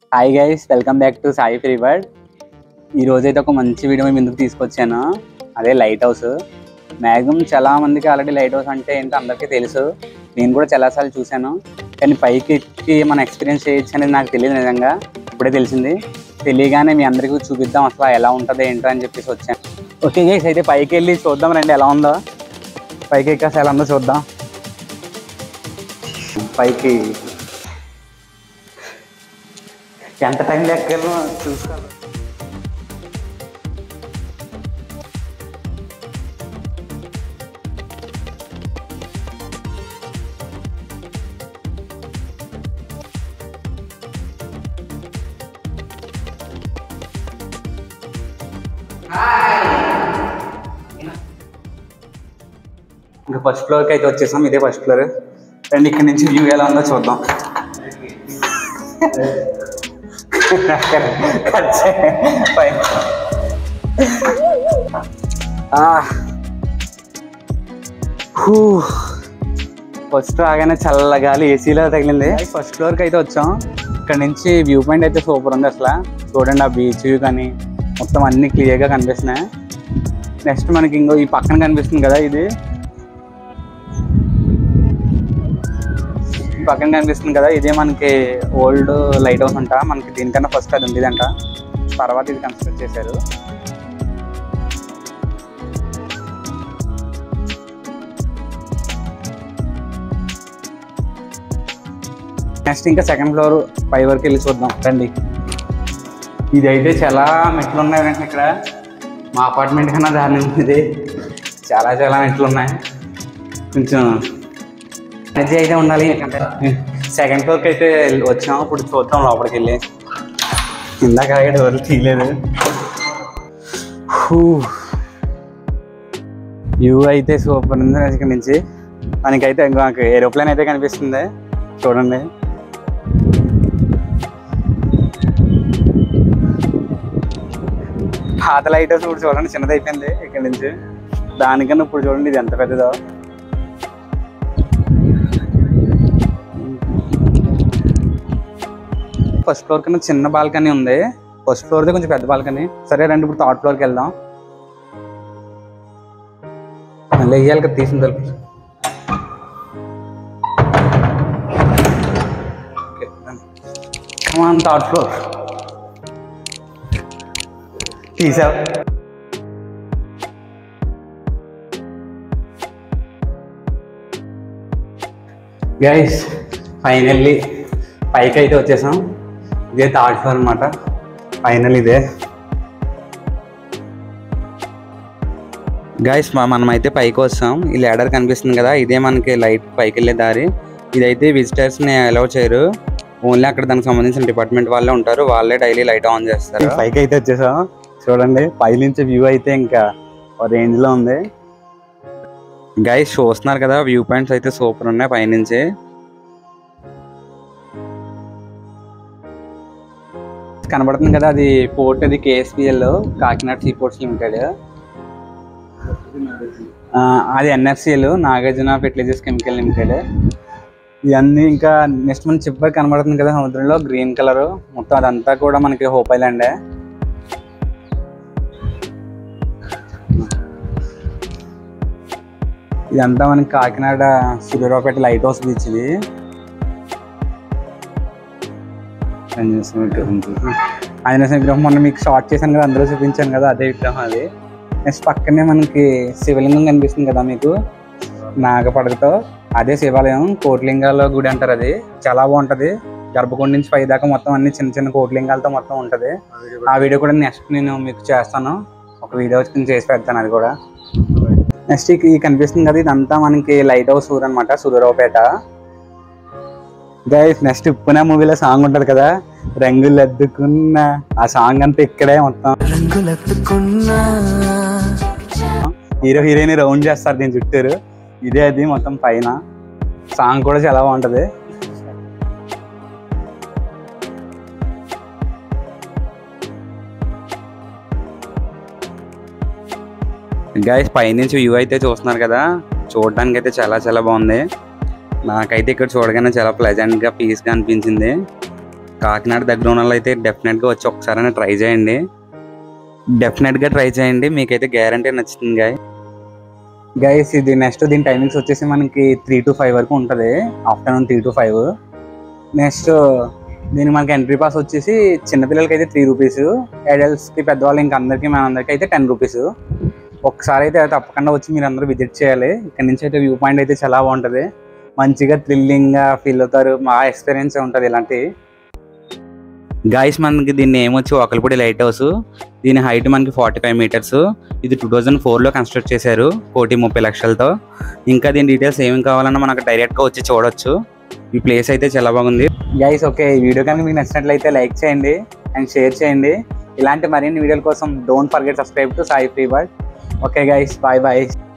Hi guys welcome back to Sai free bird ఈ రోజు అయితే ఒక మంచి వీడియో మేము ముందుకు తీసుకొచ్చాను అదే లైట్ హౌస్ మ్యాక్సిమం చాలా మందికి ఆల్రెడీ లైట్ హౌస్ అంటే ఏంటో అందరికీ తెలుసు నేను కూడా చాలాసార్లు చూశాను కానీ పైకి ఎక్కి మన ఎక్స్పీరియన్స్ చేయొచ్చు అనేది నాకు తెలియదు నిజంగా ఇప్పుడే తెలిసింది తెలియగానే మీ అందరికీ చూపిద్దాం అసలు ఎలా ఉంటుంది ఏంటో అని చెప్పేసి వచ్చాను ఓకే గైస్ అయితే పైకి వెళ్ళి చూద్దాం రండి ఎలా ఉందో పైకి ఎక్కాసి ఎలా ఉందో చూద్దాం పైకి ఎంత టైం లెక్కలు చూసుకోవాలి ఇంకా ఫస్ట్ ఫ్లోర్కి అయితే వచ్చేసాం ఇదే ఫస్ట్ ఫ్లోర్ రండి ఇక్కడ నుంచి వ్యూ ఎలా ఉందో చూద్దాం కట్ చేయి. పైన. ఆ. హూ. ఫస్ట్ రాగానే చల్ల గాలి ఏసీలో తగిలింది ఫస్ట్ ఫ్లోర్కి అయితే వచ్చాం ఇక్కడ నుంచి వ్యూ పాయింట్ అయితే సూపర్ ఉంది అసలు చూడండి ఆ బీచ్ వ్యూ కానీ మొత్తం అన్ని క్లియర్గా కనిపిస్తున్నాయి నెక్స్ట్ మనకి ఇంకో ఈ పక్కన కనిపిస్తుంది కదా ఇది ఈ పక్కన కనిపిస్తుంది కదా ఇదే మనకి ఓల్డ్ లైట్ హౌస్ అంట మనకి దీనికన్నా ఫస్ట్ అది ఉండేదంట తర్వాత ఇది కన్స్ట్రక్ట్ చేశారు నెక్స్ట్ ఇంకా సెకండ్ ఫ్లోర్ పై వరకు వెళ్ళి చూద్దాం రండి ఇది అయితే చాలా మెట్లు ఉన్నాయి వెంటనే ఇక్కడ మా అపార్ట్మెంట్ కన్నా దాని ఇది చాలా చాలా మెట్లు ఉన్నాయి కొంచెం ఎనర్జీ అయితే ఉండాలి ఎందుకంటే సెకండ్ ఫ్లోర్కి అయితే వెళ్ళి- వచ్చాం ఇప్పుడు చూద్దాం లోపలికి వెళ్ళి ఇందాక అలాగే డోర్ తీయలేదు వ్యూ అయితే సూపర్ ఉంది ఇక్కడ నుంచి మనకైతే మాకు ఏరోప్లేన్ అయితే కనిపిస్తుంది చూడండి పాత లైట్ హౌస్ ఇప్పుడు చూడండి చిన్నది అయిపోయింది ఇక్కడ నుంచి దానికన్నా ఇప్పుడు చూడండి ఇది ఎంత పెద్దదో ఫస్ట్ ఫ్లోర్ కన్నా చిన్న బాల్కనీ ఉంది ఫస్ట్ ఫ్లోర్ ది కొంచెం పెద్ద బాల్కనీ సరే రండి ఇప్పుడు థర్డ్ ఫ్లోర్కి వెళ్దాం మళ్ళీ వెయ్యాలి కదా తీసిన తలుపు కమాన్ థర్డ్ ఫ్లోర్ తీసావు గైస్ ఫైనల్లీ పైకి అయితే వచ్చేసాం ఇదే థర్డ్ ఫ్లోర్ అనమాట ఫైనల్ ఇదే గైస్ మనం అయితే పైకి వస్తాం ఈ ల్యాడర్ కనిపిస్తుంది కదా ఇదే మనకి లైట్ పైకి వెళ్ళే దారి ఇదైతే విజిటర్స్ ని అలౌ చేయరు ఓన్లీ అక్కడ దానికి సంబంధించిన డిపార్ట్మెంట్ వాళ్ళే ఉంటారు వాళ్ళే డైలీ లైట్ ఆన్ చేస్తారు పైకి అయితే వచ్చేసాం చూడండి పై నుంచి వ్యూ అయితే ఇంకా రేంజ్ లో ఉంది గైస్ చూస్తున్నారు కదా వ్యూ పాయింట్స్ అయితే సూపర్ ఉన్నాయి పైనుంచి కనబడుతుంది కదా అది పోర్ట్ అది KSPL Kakinada sea ports limited అది NFCL Nagarjuna fertilizers chemical limited ఇవన్నీ ఇంకా నెక్స్ట్ మన చిప్పర్ కనబడుతుంది కదా సముద్రంలో గ్రీన్ కలర్ మొత్తం అదంతా కూడా మనకి హోప్ ఐలాండే ఇదంతా మనకి Kakinada Suryaraopeta light house beach ఇది ఆంజనేయ స్వామి విగ్రహం చూసి ఆంజనేయ స్వామి విగ్రహం మొన్న మీకు షార్ట్ చేశాను కదా అందులో చూపించాను కదా అదే విగ్రహం అది నెక్స్ట్ పక్కనే మనకి శివలింగం కనిపిస్తుంది కదా మీకు నాగపడకతో అదే శివాలయం కోట్లింగాల గుడి అంటారు అది చాలా బాగుంటది గర్భగుడి నుంచి పై దాకా మొత్తం అన్ని చిన్న చిన్న కోట్లింగాలతో మొత్తం ఉంటది ఆ వీడియో కూడా నెక్స్ట్ నేను మీకు చేస్తాను ఒక వీడియో వచ్చి చేసి పెడతాను అది కూడా నెక్స్ట్ ఈ కనిపిస్తుంది కదా ఇదంతా మనకి లైట్ హౌస్ ఊరు అనమాట సూర్యరావుపేట గైస్ నెక్స్ట్ ఉప్పున మూవీలో సాంగ్ ఉంటది కదా రంగులు అద్దుకున్న ఆ సాంగ్ అంతా ఇక్కడే మొత్తం హీరో హీరోయిన్ రౌండ్ చేస్తారు దీని చుట్టూరు ఇదే అది మొత్తం పైన సాంగ్ కూడా చాలా బాగుంటది గైస్ పైనుంచి వ్యూ అయితే చూస్తున్నారు కదా చూడడానికి అయితే చాలా చాలా బాగుంది నాకైతే ఇక్కడ చూడగానే చాలా ప్లెజెంట్ గా పీస్ గా అనిపించింది కాకినాడ దగ్గర ఉన్న వాళ్ళు అయితే డెఫినెట్గా వచ్చి ఒకసారి ట్రై చేయండి డెఫినెట్గా ట్రై చేయండి మీకైతే గ్యారంటీ నచ్చుతుంది గాయ గైస్ ఇది నెక్స్ట్ దీని టైమింగ్స్ వచ్చేసి మనకి త్రీ టు ఫైవ్ వరకు ఉంటుంది afternoon three to five next దీనికి మనకి ఎంట్రీ పాస్ వచ్చేసి చిన్నపిల్లలకి అయితే త్రీ రూపీస్ అడల్ట్స్కి పెద్దవాళ్ళు ఇంకా అందరికీ మన అందరికీ అయితే టెన్ రూపీస్ ఒకసారి అయితే తప్పకుండా వచ్చి మీరు అందరూ విజిట్ చేయాలి ఇక్కడ నుంచి అయితే వ్యూ పాయింట్ అయితే చాలా బాగుంటుంది మంచిగా థ్రిల్లింగ్గా ఫీల్ అవుతారు మా ఎక్స్పీరియన్స్ ఉంటుంది ఇలాంటి గాయస్ మనకి దీన్ని ఏమొచ్చి ఒకలిపూడి లైట్ హౌస్ దీని హైట్ మనకి ఫార్టీ ఫైవ్ మీటర్స్ ఇది టూ థౌజండ్ ఫోర్లో కన్స్ట్రక్ట్ చేశారు కోటి ముప్పై లక్షలతో ఇంకా దీని డీటెయిల్స్ ఏమేమి కావాలన్నా మనకు డైరెక్ట్గా వచ్చి చూడొచ్చు ఈ ప్లేస్ అయితే చాలా బాగుంది గైస్ ఓకే ఈ వీడియో కనుక మీకు నచ్చినట్లయితే లైక్ చేయండి అండ్ షేర్ చేయండి ఇలాంటి మరిన్ని వీడియోల కోసం don't forget subscribe to Sai free bird okay guys bye bye